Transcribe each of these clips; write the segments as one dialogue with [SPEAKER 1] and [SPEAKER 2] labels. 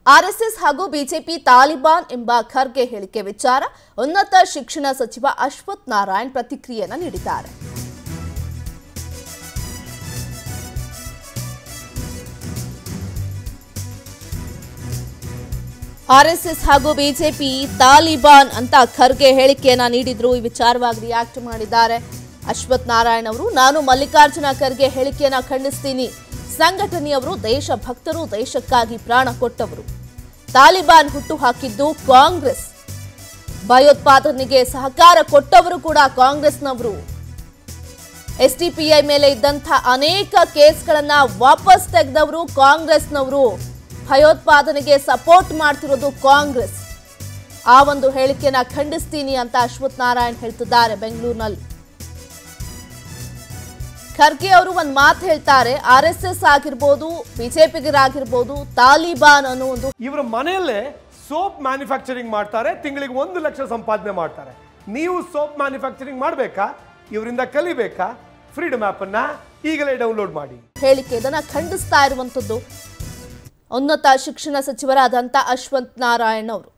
[SPEAKER 1] RSS ಹಾಗೂ BJP Taliban ಎಂಬ ಖರ್ಗೆ ಹೇಳಿಕೆ ವಿಚಾರ ಉನ್ನತ ಶಿಕ್ಷಣ ಸಚಿವ ಅಶ್ವಥ್ ನಾರಾಯಣ್ ಪ್ರತಿಕ್ರಿಯೆಯನ್ನು ನೀಡಿದ್ದಾರೆ ಆರ್ಎಸ್ಎಸ್ ಹಾಗೂ ಬಿಜೆಪಿ ತಾಲಿಬಾನ್ ಅಂತ ಖರ್ಗೆ ಹೇಳಿಕೆಯನ್ನ ನೀಡಿದ್ರು ಈ ವಿಚಾರವಾಗಿ ರಿಯಾಕ್ಟ್ ಮಾಡಿದ್ದಾರೆ ಅಶ್ವಥ್ ನಾರಾಯಣ್ ಅವರು ನಾನು ಮಲ್ಲಿಕಾರ್ಜುನ ಖರ್ಗೆ ಹೇಳಿಕೆಯನ್ನ ಖಂಡಿಸ್ತೀನಿ ಸಂಘಟನೆಯವರು ದೇಶಭಕ್ತರು ದೇಶಕ್ಕಾಗಿ ಪ್ರಾಣ ಕೊಟ್ಟವರು ತಾಲಿಬಾನ್ ಹುಟ್ಟು ಹಾಕಿದ್ದು ಕಾಂಗ್ರೆಸ್ ಭಯೋತ್ಪಾದನೆಗೆ ಸಹಕಾರ ಕೊಟ್ಟವರು ಕೂಡ ಕಾಂಗ್ರೆಸ್ನವರು ಎಸ್ಡಿಪಿಐ ಮೇಲೆ ಇದ್ದಂಥ ಅನೇಕ ಕೇಸ್ಗಳನ್ನ ವಾಪಸ್ ತೆಗೆದವರು ಕಾಂಗ್ರೆಸ್ನವರು ಭಯೋತ್ಪಾದನೆಗೆ ಸಪೋರ್ಟ್ ಮಾಡ್ತಿರೋದು ಕಾಂಗ್ರೆಸ್ ಆ ಒಂದು ಹೇಳಿಕೆಯನ್ನ ಖಂಡಿಸ್ತೀನಿ ಅಂತ ಅಶ್ವಥ್ ನಾರಾಯಣ್ ಹೇಳ್ತಿದ್ದಾರೆ ಬೆಂಗಳೂರಿನಲ್ಲಿ ಖರ್ಗೆ ಅವರು ಒಂದು ಮಾತು ಹೇಳ್ತಾರೆ ಆರ್ ಎಸ್ ಎಸ್ ಆಗಿರ್ಬೋದು ಬಿಜೆಪಿಗರಾಗಿರ್ಬೋದು ತಾಲಿಬಾನ್ ಅನ್ನೋ ಒಂದು
[SPEAKER 2] ಇವರ ಮನೆಯಲ್ಲೇ ಸೋಪ್ ಮ್ಯಾನುಫ್ಯಾಕ್ಚರಿಂಗ್ ಮಾಡ್ತಾರೆ ತಿಂಗಳಿಗೆ ಒಂದು ಲಕ್ಷ ಸಂಪಾದನೆ ಮಾಡ್ತಾರೆ ನೀವು ಸೋಪ್ ಮ್ಯಾನುಫ್ಯಾಕ್ಚರಿಂಗ್ ಮಾಡಬೇಕಾ ಇವರಿಂದ ಕಲಿಬೇಕಾ ಫ್ರೀಡಮ್ ಆ್ಯಪನ್ನು ಈಗಲೇ ಡೌನ್ಲೋಡ್ ಮಾಡಿ
[SPEAKER 1] ಹೇಳಿಕೆ ಇದನ್ನ ಖಂಡಿಸ್ತಾ ಇರುವಂತದ್ದು ಉನ್ನತ ಶಿಕ್ಷಣ ಸಚಿವರಾದಂತ ಅಶ್ವಂತ್ ನಾರಾಯಣ್ ಅವರು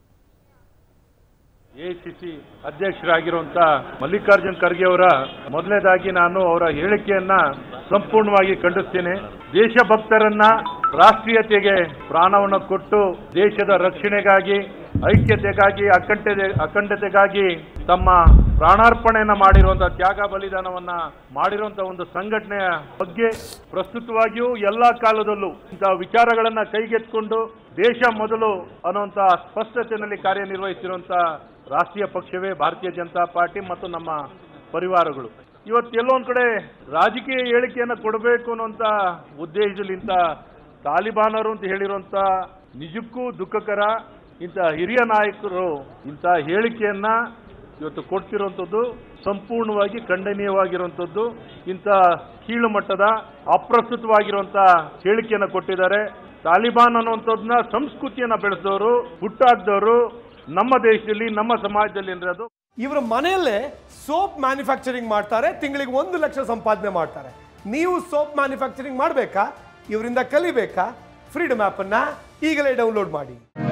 [SPEAKER 3] ಎಐಸಿಸಿ ಅಧ್ಯಕ್ಷರಾಗಿರುವಂತ ಮಲ್ಲಿಕಾರ್ಜುನ್ ಖರ್ಗೆ ಅವರ ಮೊದಲನೇದಾಗಿ ನಾನು ಅವರ ಹೇಳಿಕೆಯನ್ನ ಸಂಪೂರ್ಣವಾಗಿ ಖಂಡಿಸ್ತೇನೆ ದೇಶಭಕ್ತರನ್ನ ರಾಷ್ಟ್ರೀಯತೆಗೆ ಪ್ರಾಣವನ್ನು ಕೊಟ್ಟು ದೇಶದ ರಕ್ಷಣೆಗಾಗಿ ಐಕ್ಯತೆಗಾಗಿ ಅಖಂಡತೆ ಅಖಂಡತೆಗಾಗಿ ತಮ್ಮ ಪ್ರಾಣಾರ್ಪಣೆಯನ್ನ ಮಾಡಿರುವಂತಹ ತ್ಯಾಗ ಬಲಿದಾನವನ್ನ ಮಾಡಿರುವಂತಹ ಒಂದು ಸಂಘಟನೆಯ ಬಗ್ಗೆ ಪ್ರಸ್ತುತವಾಗಿಯೂ ಎಲ್ಲಾ ಕಾಲದಲ್ಲೂ ಇಂತಹ ವಿಚಾರಗಳನ್ನ ಕೈಗೆತ್ತಿಕೊಂಡು ದೇಶ ಮೊದಲು ಅನ್ನುವಂತ ಸ್ಪಷ್ಟತೆಯಲ್ಲಿ ಕಾರ್ಯನಿರ್ವಹಿಸಿರುವಂತಹ ರಾಷ್ಟ್ರೀಯ ಪಕ್ಷವೇ ಭಾರತೀಯ ಜನತಾ ಪಾರ್ಟಿ ಮತ್ತು ನಮ್ಮ ಪರಿವಾರಗಳು ಇವತ್ತು ಎಲ್ಲೊಂದ್ ಕಡೆ ರಾಜಕೀಯ ಹೇಳಿಕೆಯನ್ನು ಕೊಡಬೇಕು ಅನ್ನುವಂತ ಉದ್ದೇಶದಲ್ಲಿ ಇಂಥ ತಾಲಿಬಾನರು ಅಂತ ಹೇಳಿರುವಂತ ನಿಜಕ್ಕೂ ದುಃಖಕರ ಇಂಥ ಹಿರಿಯ ನಾಯಕರು ಇಂಥ ಹೇಳಿಕೆಯನ್ನ ಇವತ್ತು ಕೊಡ್ತಿರುವಂಥದ್ದು ಸಂಪೂರ್ಣವಾಗಿ ಖಂಡನೀಯವಾಗಿರುವಂಥದ್ದು ಇಂಥ ಕೀಳು ಮಟ್ಟದ ಅಪ್ರಸ್ತುತವಾಗಿರುವಂಥ ಹೇಳಿಕೆಯನ್ನು ಕೊಟ್ಟಿದ್ದಾರೆ ತಾಲಿಬಾನ್ ಅನ್ನುವಂಥದ್ದನ್ನ ಸಂಸ್ಕೃತಿಯನ್ನ ಬೆಳೆಸಿದವರು ಹುಟ್ಟಾಕ್ದವರು ನಮ್ಮ ದೇಶದಲ್ಲಿ ನಮ್ಮ ಸಮಾಜದಲ್ಲಿ ಅಂದ್ರೆ ಅದು
[SPEAKER 2] ಇವರ ಮನೆಯಲ್ಲೇ ಸೋಪ್ ಮ್ಯಾನುಫ್ಯಾಕ್ಚರಿಂಗ್ ಮಾಡ್ತಾರೆ ತಿಂಗಳಿಗೆ ಒಂದು ಲಕ್ಷ ಸಂಪಾದನೆ ಮಾಡ್ತಾರೆ ನೀವು ಸೋಪ್ ಮ್ಯಾನುಫ್ಯಾಕ್ಚರಿಂಗ್ ಮಾಡಬೇಕಾ ಇವರಿಂದ ಕಲಿಬೇಕಾ ಫ್ರೀಡಮ್ ಆ್ಯಪನ್ನು ಈಗಲೇ ಡೌನ್ಲೋಡ್ ಮಾಡಿ